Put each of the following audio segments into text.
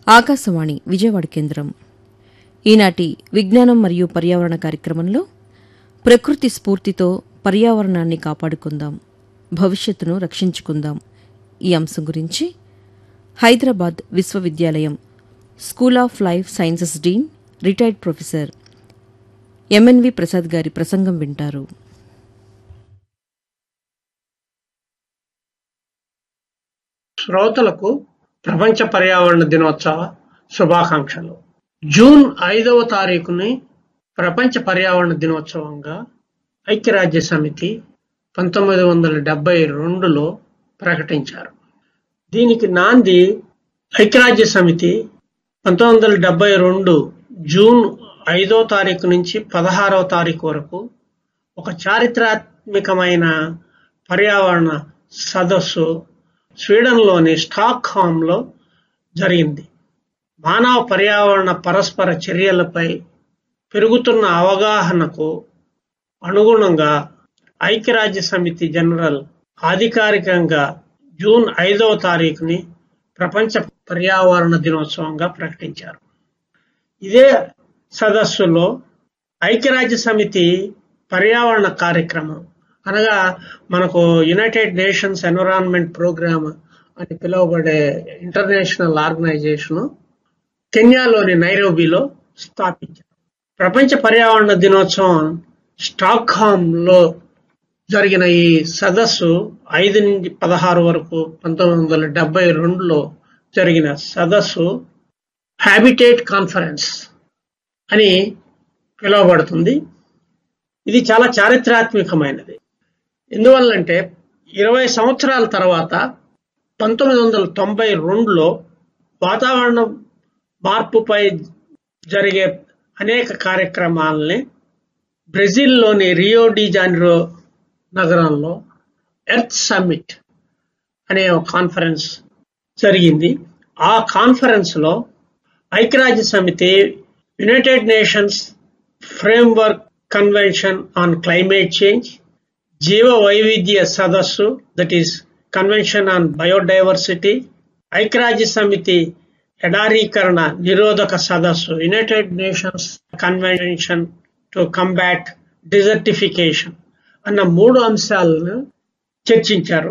ఆకాశవాణి విజయవాడ కేంద్రం ఈనాటి విజ్ఞానం మరియు పర్యావరణ కార్యక్రమంలో ప్రకృతి స్ఫూర్తితో పర్యావరణాన్ని కాపాడుకుందాం భవిష్యత్తును రక్షించుకుందాం ఈ అంశం గురించి హైదరాబాద్ విశ్వవిద్యాలయం School of Life Sciences dean retired professor MNV Prasad గారి ప్రసంగం వింటారు శ్రోతలకు ప్రపంచ పర్యావరణ దినోత్సవ శుభాకాంక్షలు జూన్ ఐదవ తారీఖుని ప్రపంచ పర్యావరణ దినోత్సవంగా ఐక్యరాజ్య సమితి పంతొమ్మిది వందల డెబ్బై రెండులో ప్రకటించారు దీనికి నాంది ఐక్యరాజ్య సమితి పంతొమ్మిది వందల డెబ్బై రెండు జూన్ ఐదో తారీఖు నుంచి పదహారవ తారీఖు వరకు ఒక చారిత్రాత్మకమైన పర్యావరణ సదస్సు స్వీడన్లోని స్టాక్ లో జరిగింది మానవ పర్యావరణ పరస్పర చర్యలపై పెరుగుతున్న అవగాహనకు అనుగుణంగా ఐక్యరాజ్య సమితి జనరల్ అధికారికంగా జూన్ ఐదవ తారీఖుని ప్రపంచ పర్యావరణ దినోత్సవంగా ప్రకటించారు ఇదే సదస్సులో ఐక్యరాజ్య సమితి పర్యావరణ కార్యక్రమం అనగా మనకు యునైటెడ్ నేషన్స్ ఎన్విరాన్మెంట్ ప్రోగ్రామ్ అని పిలువబడే ఇంటర్నేషనల్ ఆర్గనైజేషన్ కెన్యాలోని నైరోబీలో స్థాపించారు ప్రపంచ పర్యావరణ దినోత్సవం స్టాక్ లో జరిగిన ఈ సదస్సు ఐదు నుంచి పదహారు వరకు పంతొమ్మిది వందల డెబ్బై రెండులో జరిగిన సదస్సు హ్యాబిటేట్ కాన్ఫరెన్స్ అని పిలువబడుతుంది ఇది చాలా చారిత్రాత్మకమైనది ఎందువల్లంటే ఇరవై సంవత్సరాల తర్వాత పంతొమ్మిది వందల తొంభై రెండులో వాతావరణ మార్పుపై జరిగే అనేక కార్యక్రమాలని బ్రెజిల్లోని రియో డి జానిరో నగరంలో ఎర్త్ సమ్మిట్ అనే ఒక కాన్ఫరెన్స్ జరిగింది ఆ కాన్ఫరెన్స్ లో ఐక్యరాజ్య సమితి United Nations Framework Convention on Climate Change జీవ వైవిధ్య సదస్సు that is Convention on Biodiversity ఐక్యరాజ్య సమితి ఎడారీకరణ నిరోధక సదస్సు United Nations Convention to Combat Desertification అన్న మూడు అంశాలను చర్చించారు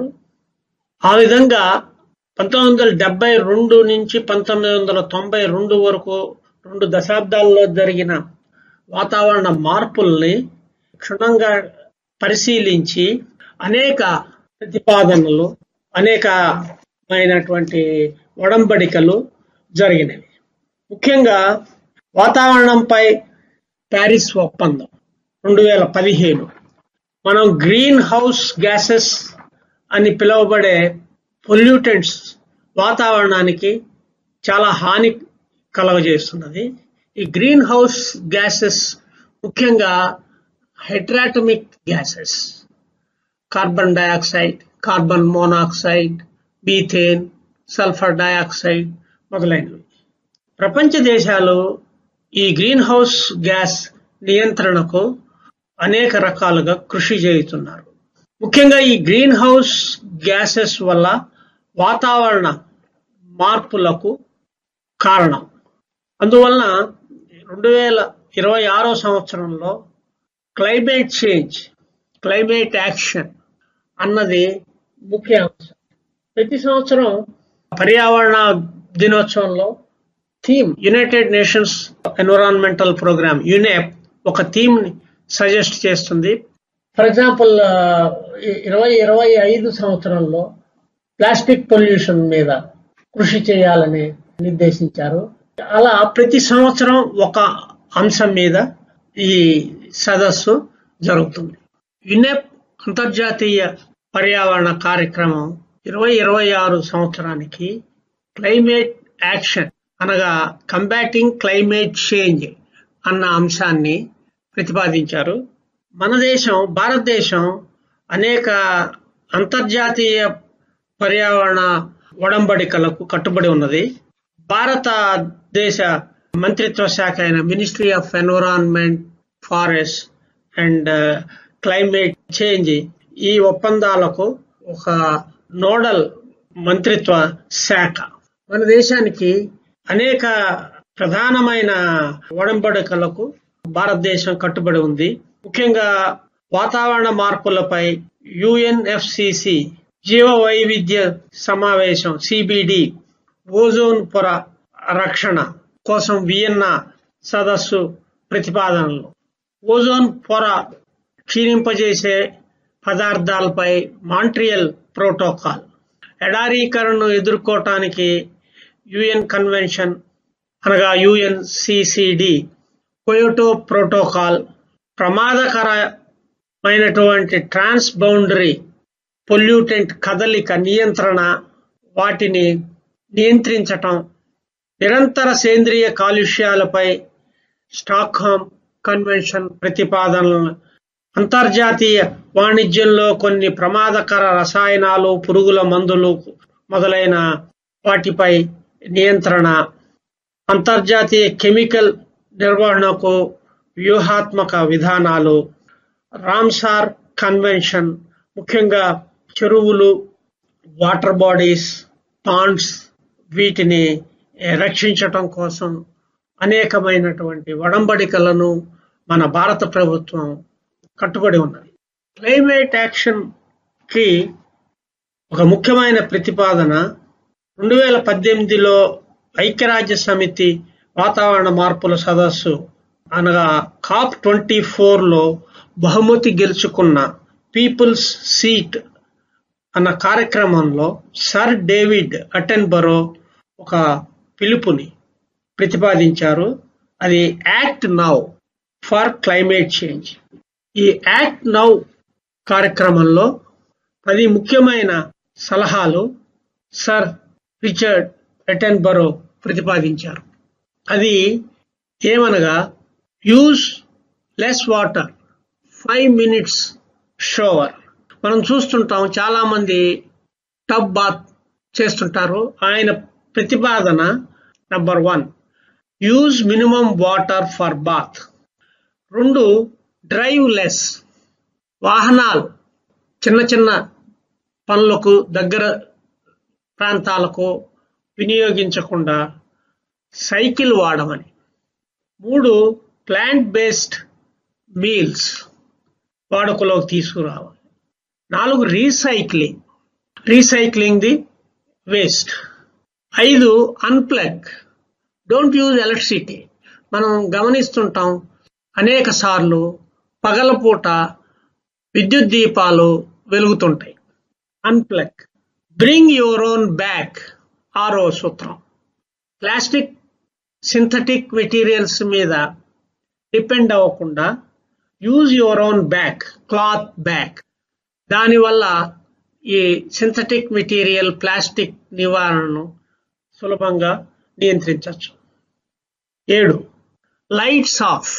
ఆ విధంగా పంతొమ్మిది వందల డెబ్బై రెండు నుంచి పంతొమ్మిది వందల తొంభై రెండు వరకు రెండు దశాబ్దాల్లో జరిగిన వాతావరణ మార్పుల్ని క్షుణ్ణంగా పరిశీలించి అనేక ప్రతిపాదనలు అనేకమైనటువంటి ఒడంబడికలు జరిగినవి ముఖ్యంగా వాతావరణంపై ప్యారిస్ ఒప్పందం రెండు వేల పదిహేను మనం గ్రీన్ హౌస్ గ్యాసెస్ అని పిలువబడే పొల్యూటెంట్స్ వాతావరణానికి చాలా హాని కలగజేస్తున్నది ఈ గ్రీన్ హౌస్ గ్యాసెస్ ముఖ్యంగా హైడ్రాటమిక్ gases carbon dioxide carbon monoxide methane sulphur dioxide మొదలైనవి ప్రపంచ దేశాలు ఈ గ్రీన్ హౌస్ గ్యాస్ నియంత్రణకు అనేక రకాలుగా కృషి చేస్తున్నారు ముఖ్యంగా ఈ గ్రీన్ హౌస్ గ్యాసెస్ వల్ల వాతావరణ మార్పులకు కారణం అందువలన రెండు వేల ఇరవై ఆరో సంవత్సరంలో క్లైమేట్ చేంజ్ క్లైమేట్ యాక్షన్ అన్నది ముఖ్య అంశం ప్రతి సంవత్సరం పర్యావరణ దినోత్సవంలో theme United Nations Environmental Programme UNEP ఒక థీమ్ ని సజెస్ట్ చేస్తుంది ఫర్ ఎగ్జాంపుల్ ఇరవై ఇరవై ఐదు సంవత్సరంలో ప్లాస్టిక్ పొల్యూషన్ మీద కృషి చేయాలని నిర్దేశించారు అలా ప్రతి సంవత్సరం ఒక అంశం మీద ఈ సదస్సు జరుగుతుంది యునెప్ అంతర్జాతీయ పర్యావరణ కార్యక్రమం ఇరవై ఇరవై ఆరు సంవత్సరానికి క్లైమేట్ యాక్షన్ అనగా కంబాటింగ్ క్లైమేట్ చేంజ్ అన్న అంశాన్ని ప్రతిపాదించారు మన దేశం భారతదేశం అనేక అంతర్జాతీయ పర్యావరణ ఒడంబడికలకు కట్టుబడి ఉన్నది భారతదేశ మంత్రిత్వ శాఖ అయిన Ministry of Environment Forest and Climate change ఈ ఒప్పందాలకు ఒక నోడల్ మంత్రిత్వ శాఖ మన దేశానికి అనేక ప్రధానమైన ఒడంబడికలకు భారతదేశం కట్టుబడి ఉంది ముఖ్యంగా వాతావరణ మార్పులపై యుఎన్ఎఫ్సిసి జీవ వైవిధ్య సమావేశం సిబిడి ఓజోన్ పొర రక్షణ కోసం వియన్నా సదస్సు ప్రతిపాదనలు ఓజోన్ పొర క్షీణింపజేసే పదార్థాలపై మాంట్రియల్ ప్రోటోకాల్ ఎడారీకరణను ఎదుర్కోవటానికి యుఎన్ కన్వెన్షన్ అనగా యుఎన్సిసిడి కొయోటో ప్రోటోకాల్ ప్రమాదకరమైనటువంటి ట్రాన్స్ బౌండరీ పొల్యూటెంట్ కదలిక నియంత్రణ వాటిని నియంత్రించటం నిరంతర సేంద్రియ కాలుష్యాలపై స్టాక్హోమ్ కన్వెన్షన్ ప్రతిపాదనలను అంతర్జాతీయ వాణిజ్యంలో కొన్ని ప్రమాదకర రసాయనాలు పురుగుల మందులు మొదలైన వాటిపై నియంత్రణ అంతర్జాతీయ కెమికల్ నిర్వహణకు వ్యూహాత్మక విధానాలు రామ్సార్ కన్వెన్షన్ ముఖ్యంగా చెరువులు వాటర్ బాడీస్ పాండ్స్ వీటిని రక్షించటం కోసం అనేకమైనటువంటి ఒడంబడికలను మన భారత ప్రభుత్వం కట్టుబడి ఉన్నది క్లైమేట్ యాక్షన్ కి ఒక ముఖ్యమైన ప్రతిపాదన రెండు వేల పద్దెనిమిదిలో ఐక్యరాజ్య సమితి వాతావరణ మార్పుల సదస్సు అనగా కాప్ ట్వంటీ లో బహుమతి గెలుచుకున్న పీపుల్స్ సీట్ అన్న కార్యక్రమంలో సర్ డేవిడ్ అటెన్బరో ఒక పిలుపుని ప్రతిపాదించారు అది act now for climate change ఈ యాక్ట్ నౌ కార్యక్రమంలో పది ముఖ్యమైన సలహాలు సర్ రిచర్డ్ ఎటెన్బరో ప్రతిపాదించారు అది ఏమనగా use less water five minutes shower మనం చూస్తుంటాం చాలా మంది టబ్ బాత్ చేస్తుంటారు ఆయన ప్రతిపాదన number one use minimum water for bath రెండు డ్రైవ్ లెస్ వాహనాలు చిన్న చిన్న పనులకు దగ్గర ప్రాంతాలకు వినియోగించకుండా సైకిల్ వాడమని మూడు ప్లాంట్ బేస్డ్ మీల్స్ వాడుకలోకి తీసుకురావాలి నాలుగు రీసైక్లింగ్ రీసైక్లింగ్ ది వేస్ట్ ఐదు అన్ప్లగ్ డోంట్ యూజ్ ఎలక్ట్రిసిటీ మనం గమనిస్తుంటాం అనేక సార్లు పగలపూట విద్యుత్ దీపాలు వెలుగుతుంటాయి unplug bring your own bag ఆరో సూత్రం ప్లాస్టిక్ సింథటిక్ మెటీరియల్స్ మీద డిపెండ్ అవ్వకుండా use your own bag cloth bag దానివల్ల ఈ సింథటిక్ మెటీరియల్ ప్లాస్టిక్ నివారణను సులభంగా నియంత్రించవచ్చు ఏడు లైట్స్ ఆఫ్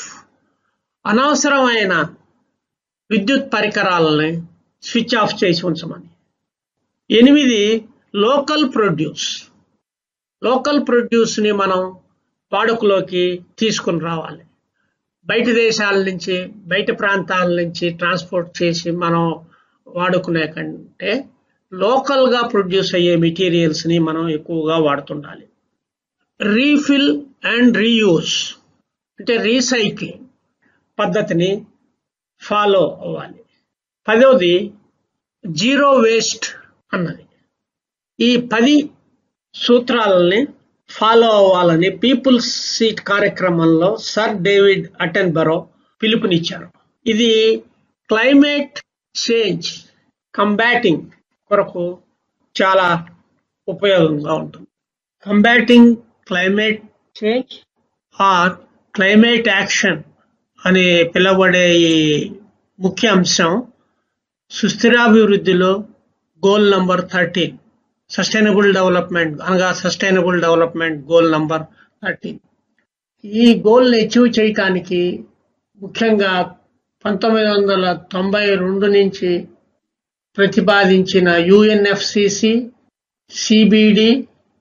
అనవసరమైన విద్యుత్ పరికరాలని స్విచ్ ఆఫ్ చేసి ఉంచమని ఎనిమిది లోకల్ ప్రొడ్యూస్ లోకల్ ప్రొడ్యూస్ ని మనం వాడుకలోకి తీసుకుని రావాలి బయట దేశాల నుంచి బయట ప్రాంతాల నుంచి ట్రాన్స్పోర్ట్ చేసి మనం వాడుకునే కంటే లోకల్ గా ప్రొడ్యూస్ అయ్యే మెటీరియల్స్ ని మనం ఎక్కువగా వాడుతుండాలి రీఫిల్ అండ్ రీయూస్ అంటే రీసైక్లింగ్ పద్ధతిని ఫాలో అవ్వాలి పదవది జీరో వేస్ట్ అన్నది ఈ పది సూత్రాలని ఫాలో అవ్వాలని పీపుల్స్ సీట్ కార్యక్రమంలో సర్ డేవిడ్ అటెన్బరో పిలుపునిచ్చారు ఇది క్లైమేట్ చేంజ్ కంబాటింగ్ కొరకు చాలా ఉపయోగంగా ఉంటుంది combating climate change or climate action అని పిలువబడే ఈ ముఖ్య అంశం సుస్థిరాభివృద్ధిలో goal number thirteen sustainable development అనగా sustainable development goal number thirteen ఈ గోల్ అచీవ్ చేయటానికి ముఖ్యంగా పంతొమ్మిది వందల తొంభై రెండు నుంచి ప్రతిపాదించిన యుఎన్ఎఫ్సిసి సిబిడి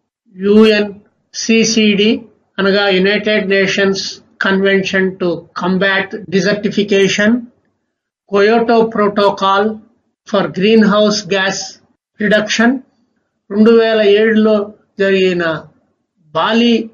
యుఎన్సిసిడి అనగా United Nations Convention to Combat Desertification Kyoto Protocol for greenhouse gas reduction రెండు వేల ఏడులో జరిగిన Bali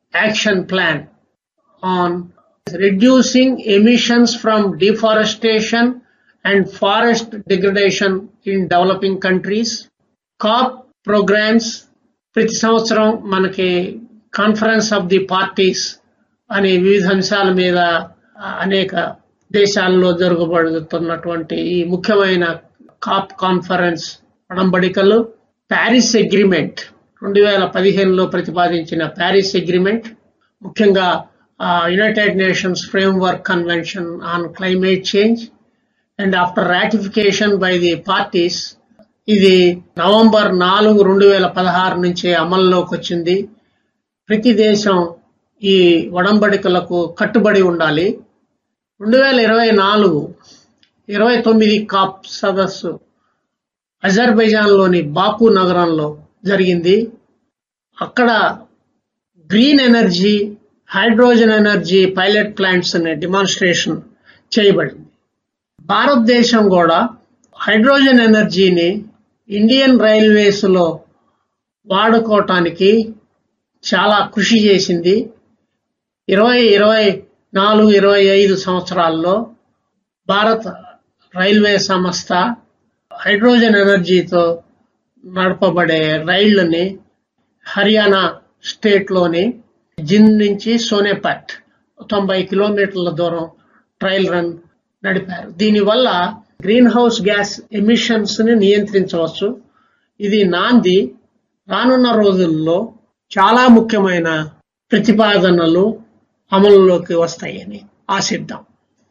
action plan on reducing emissions from deforestation and forest degradation in developing countries. COP programs ప్రతి సంవత్సరం మనకి conference of the parties అనే వివిధ అంశాల మీద అనేక దేశాల్లో జరగబడుతున్నటువంటి ఈ ముఖ్యమైన కాప్ కాన్ఫరెన్స్ ఒడంబడికలు ప్యారిస్ అగ్రిమెంట్ రెండు వేల పదిహేనులో ప్రతిపాదించిన ప్యారిస్ అగ్రిమెంట్ ముఖ్యంగా United Nations Framework Convention on Climate Change and after ratification by the parties ఇది నవంబర్ నాలుగు రెండు వేల పదహారు నుంచే అమల్లోకి వచ్చింది ప్రతి దేశం ఈ ఒడంబడికలకు కట్టుబడి ఉండాలి రెండు వేల ఇరవై నాలుగు ఇరవై తొమ్మిది కాప్ సదస్సు అజర్బైజాన్లోని బాకు నగరంలో జరిగింది అక్కడ green energy hydrogen energy pilot plants అనే డిమాన్స్ట్రేషన్ చేయబడింది భారతదేశం కూడా హైడ్రోజన్ ఎనర్జీని ఇండియన్ రైల్వేస్ లో వాడుకోవటానికి చాలా కృషి చేసింది ఇరవై ఇరవై నాలుగు ఇరవై ఐదు సంవత్సరాల్లో భారత రైల్వే సంస్థ హైడ్రోజన్ ఎనర్జీతో నడపబడే రైళ్లని హర్యానా స్టేట్ లోని జిన్ నుంచి సోనేపట్ తొంభై కిలోమీటర్ల దూరం ట్రయల్ రన్ నడిపారు దీనివల్ల గ్రీన్ హౌస్ గ్యాస్ ఎమిషన్స్ ని నియంత్రించవచ్చు ఇది నాంది రానున్న రోజుల్లో చాలా ముఖ్యమైన ప్రతిపాదనలు అమలులోకి వస్తాయని ఆశిద్దాం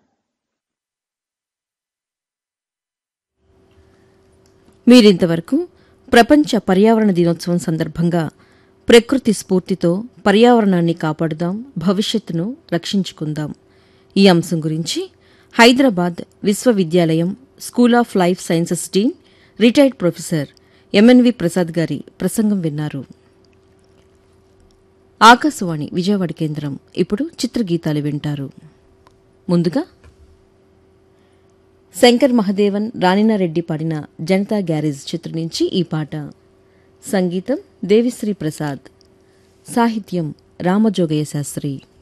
మీరింతవరకు ప్రపంచ పర్యావరణ దినోత్సవం సందర్భంగా ప్రకృతి స్ఫూర్తితో పర్యావరణాన్ని కాపాడుదాం భవిష్యత్తును రక్షించుకుందాం ఈ అంశం గురించి హైదరాబాద్ విశ్వవిద్యాలయం School of Life Sciences dean retired professor MNV Prasad గారి ప్రసంగం విన్నారు ఆకాశవాణి విజయవాడ కేంద్రం ఇప్పుడు చిత్రగీతాలు వింటారు ముందుగా శంకర్ మహదేవన్ రాణినారెడ్డి పాడిన జనతా గ్యారేజ్ చిత్రం నుంచి ఈ పాట సంగీతం దేవిశ్రీ ప్రసాద్ సాహిత్యం రామజోగయ్య శాస్త్రి